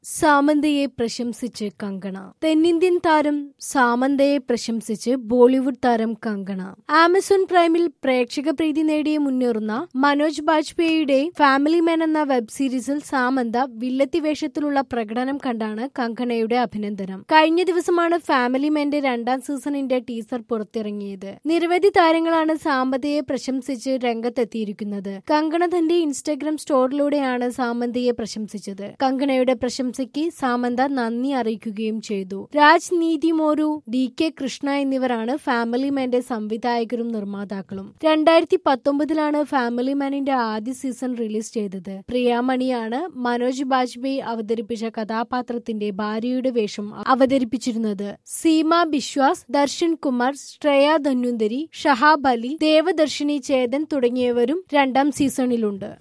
സാമന്തയെ പ്രശംസിച്ച് കങ്കണ തെന്നിന്ത്യൻ താരം സാമന്തയെ പ്രശംസിച്ച് ബോളിവുഡ് താരം കങ്കണ ആമസോൺ പ്രൈമിൽ പ്രേക്ഷക പ്രീതി നേടിയ മുന്നേറുന്ന മനോജ് ബാജ്പേയിയുടെ ഫാമിലി മാൻ എന്ന വെബ് സീരീസിൽ സാമന്ത വില്ലത്തി വേഷത്തിലുള്ള പ്രകടനം കണ്ടാണ് കങ്കണയുടെ അഭിനന്ദനം കഴിഞ്ഞ ദിവസമാണ് ഫാമിലി മാന്റെ രണ്ടാം സീസണിന്റെ ടീസർ പുറത്തിറങ്ങിയത് നിരവധി താരങ്ങളാണ് സാമന്തയെ പ്രശംസിച്ച് രംഗത്തെത്തിയിരിക്കുന്നത് കങ്കണ തന്റെ ഇൻസ്റ്റഗ്രാം സ്റ്റോറിലൂടെയാണ് സാമന്തയെ പ്രശംസിച്ചത് കങ്കണയുടെ പ്രശംസയ്ക്ക് സാമന്ത നന്ദി അറിയിക്കുകയും ചെയ്തു രാജ് നീതി മോരു ഡി കെ കൃഷ്ണ എന്നിവരാണ് ഫാമിലി മാന്റെ സംവിധായകരും നിർമ്മാതാക്കളും രണ്ടായിരത്തി പത്തൊമ്പതിലാണ് ഫാമിലി മാനിന്റെ ആദ്യ സീസൺ റിലീസ് ചെയ്തത് പ്രിയാമണിയാണ് മനോജ് ബാജ്പേയി അവതരിപ്പിച്ച കഥാപാത്രത്തിന്റെ ഭാര്യയുടെ വേഷം അവതരിപ്പിച്ചിരുന്നത് സീമ ബിശ്വാസ് ദർശൻ കുമാർ ശ്രേയ ധന്വന്തരി ഷഹാബ് അലി ദേവദർശിനി ചേതൻ തുടങ്ങിയവരും രണ്ടാം സീസണിലുണ്ട്